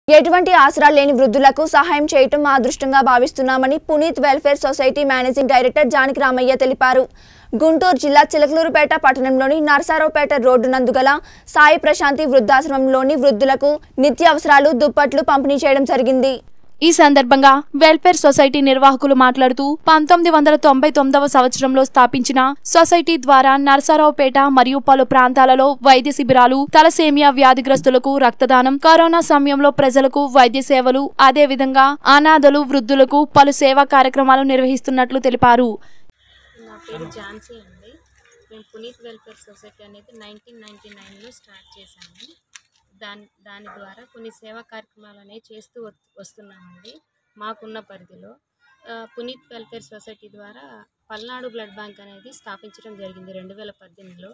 ఎటువంటి ఆసరా లేని వృద్ధులకు సహాయం చేయటం మా అదృష్టంగా భావిస్తున్నామని Puneeth welfare society managing director Janaki Ramaiah తెలిపారు గుంటూరు జిల్లా చిలకలూరుపేట పట్టణంలోని నరసారావుపేట రోడ్డు నందుగల సాయి ప్రశాంతి వృద్ధాశ్రమంలోని వృద్ధులకు నిత్యావసరాలు దుప్పట్లు పంపిణీ చేయడం జరిగింది ఈ సందర్భంగా వెల్ఫేర్ సొసైటీ నిర్వాహకులు మాట్లాడుతూ పంతొమ్మిది వందల తొంభై తొమ్మిదవ సంవత్సరంలో స్థాపించిన సొసైటీ ద్వారా నరసరావుపేట మరియు పలు ప్రాంతాలలో వైద్య శిబిరాలు తలసేమియా వ్యాధిగ్రస్తులకు రక్తదానం కరోనా సమయంలో ప్రజలకు వైద్య సేవలు అదే విధంగా అనాథలు వృద్ధులకు పలు సేవా కార్యక్రమాలు నిర్వహిస్తున్నట్లు తెలిపారు నా పేరు ఝాన్సీ అండి మేము పునీత్ వెల్ఫేర్ సొసైటీ అనేది నైన్టీన్ నైంటీ నైన్లో స్టార్ట్ చేశాము దాని దాని ద్వారా కొన్ని సేవా కార్యక్రమాలు అనేవి చేస్తూ వస్తు- వస్తున్నామండి మాకున్న పరిధిలో ఆ, పునీత్ వెల్ఫేర్ సొసైటీ ద్వారా పల్నాడు బ్లడ్ బ్యాంక్ అనేది స్థాపించడం జరిగింది రెండు వేల పద్దెనిమిదిలో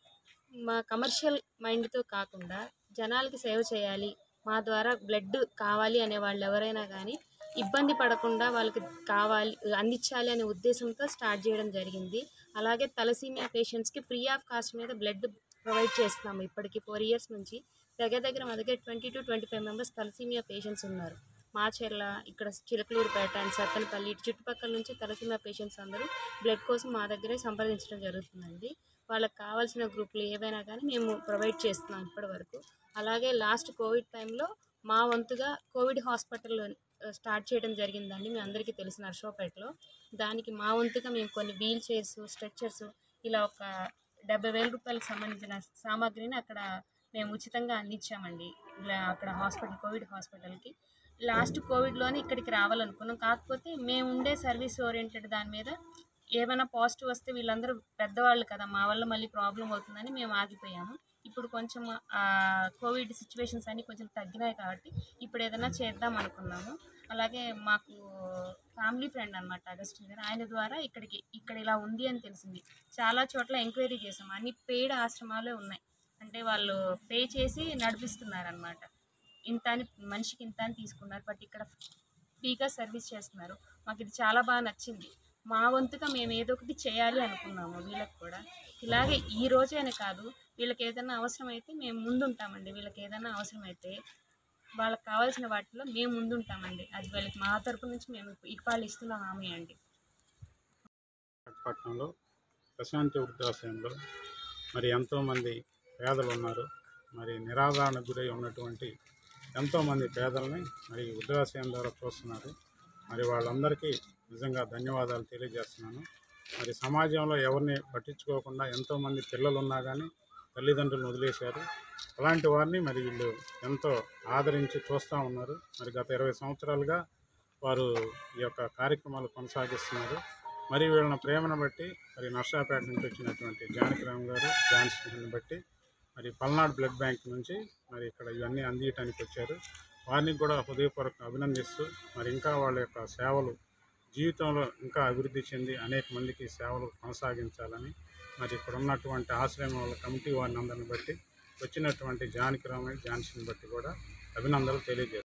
మా కమర్షియల్ మైండ్తో కాకుండా జనాలకి సేవ చేయాలి మా ద్వారా బ్లడ్ కావాలి అనే వాళ్ళు ఎవరైనా కానీ ఇబ్బంది పడకుండా వాళ్ళకి కావాలి అందించాలి అనే ఉద్దేశంతో స్టార్ట్ చేయడం జరిగింది అలాగే తలసీమియా పేషెంట్స్కి ఫ్రీ ఆఫ్ కాస్ట్ మీద బ్లడ్ ప్రొవైడ్ చేస్తున్నాము ఇప్పటికి ఫోర్ ఇయర్స్ నుంచి దగ్గర దగ్గర మా దగ్గర twenty two twenty five members thalassemia patients ఉన్నారు మాచెర్ల ఇక్కడ చిలకలూరుపేట అండ్ సత్తెనపల్లి ఇటు చుట్టుపక్కల నుంచి తలసీమియా పేషెంట్స్ అందరూ బ్లడ్ కోసం మా దగ్గరే సంప్రదించడం జరుగుతుందండి వాళ్ళకి కావాల్సిన గ్రూపులు ఏవైనా కానీ మేము ప్రొవైడ్ చేస్తున్నాం ఇప్పటి వరకు అలాగే లాస్ట్ కోవిడ్ టైంలో మా వంతుగా కోవిడ్ హాస్పిటల్ స్టార్ట్ చేయడం జరిగిందండి మీ అందరికీ తెలిసిన నర్సరావుపేటలో దానికి మా వంతుగా మేము కొన్ని వీల్ చైర్స్ స్ట్రెచ్చర్స్ ఇలా ఒక డెబ్బై వేల రూపాయలకు సంబంధించిన సామాగ్రిని అక్కడ మేము ఉచితంగా అందించామండి ఇలా అక్కడ హాస్పిటల్ కోవిడ్ హాస్పిటల్కి లాస్ట్ కోవిడ్లోనే ఇక్కడికి రావాలనుకున్నాం కాకపోతే మేము ఉండే సర్వీస్ ఓరియంటెడ్ దాని మీద ఏమైనా పాజిటివ్ వస్తే వీళ్ళందరూ పెద్దవాళ్ళు కదా మా వల్ల మళ్ళీ ప్రాబ్లం అవుతుందని మేము ఆగిపోయాము ఇప్పుడు కొంచెం ఆ, కోవిడ్ సిచ్యువేషన్స్ అన్నీ కొంచెం తగ్గినాయి కాబట్టి ఇప్పుడు ఏదైనా చేద్దాం అనుకున్నాము అలాగే మాకు ఫ్యామిలీ ఫ్రెండ్ అనమాట అగస్టిన్ గారు ఆయన ద్వారా ఇక్కడికి ఇక్కడ ఇలా ఉంది అని తెలిసింది చాలా చోట్ల ఎంక్వైరీ చేసాం అన్ని పెయిడ్ ఆశ్రమాలే ఉన్నాయి అంటే వాళ్ళు పే చేసి నడిపిస్తున్నారనమాట ఇంత అని మనిషికి ఇంత అని తీసుకున్నారు బట్ ఇక్కడ ఫ్రీగా సర్వీస్ చేస్తున్నారు మాకు ఇది చాలా బాగా నచ్చింది మా వంతుగా మేము ఏదో ఒకటి చేయాలి అనుకున్నాము వీళ్ళకి కూడా ఇలాగే ఈ రోజే అని కాదు వీళ్ళకి ఏదైనా అవసరం అయితే మేము ముందుంటామండి వీళ్ళకి ఏదైనా అవసరం అయితే వాళ్ళకి కావాల్సిన వాటిలో మేము ముందుంటామండి అది వాళ్ళకి మా తరపు నుంచి మేము ఇవాళ ఇస్తున్న హామీ అండి పట్టణంలో ప్రశాంతి వృద్ధాశ్రయంలో మరి ఎంతోమంది పేదలు ఉన్నారు మరి నిరాదరణకు గురై ఉన్నటువంటి ఎంతోమంది పేదలని మరి ఈ వృద్ధాశ్రయం ద్వారా చూస్తున్నారు మరి వాళ్ళందరికీ నిజంగా ధన్యవాదాలు తెలియజేస్తున్నాను మరి సమాజంలో ఎవరిని పట్టించుకోకుండా ఎంతోమంది పిల్లలు ఉన్నా కానీ తల్లిదండ్రులను వదిలేశారు అలాంటి వారిని మరి వీళ్ళు ఎంతో ఆదరించి చూస్తూ ఉన్నారు మరి గత ఇరవై సంవత్సరాలుగా వారు ఈ యొక్క కార్యక్రమాలు కొనసాగిస్తున్నారు మరి వీళ్ళని ప్రేమను బట్టి మరి నర్సాపేట నుంచి వచ్చినటువంటి జానకిరామ్ గారు జాన్సన్ బట్టి మరి పల్నాడు బ్లడ్ బ్యాంక్ నుంచి మరి ఇక్కడ ఇవన్నీ అందించడానికి వచ్చారు వారిని కూడా హృదయపూర్వక అభినందిస్తూ మరి ఇంకా వాళ్ళ యొక్క సేవలు జీవితంలో ఇంకా అభివృద్ధి చెంది అనేక మందికి సేవలు కొనసాగించాలని మరి ఇక్కడ ఉన్నటువంటి ఆశ్రమం వాళ్ళ కమిటీ వారిని అందరిని బట్టి వచ్చినటువంటి జానకిరామయ్య జాన్సన్ బట్టి కూడా అభినందనలు తెలియజేస్తారు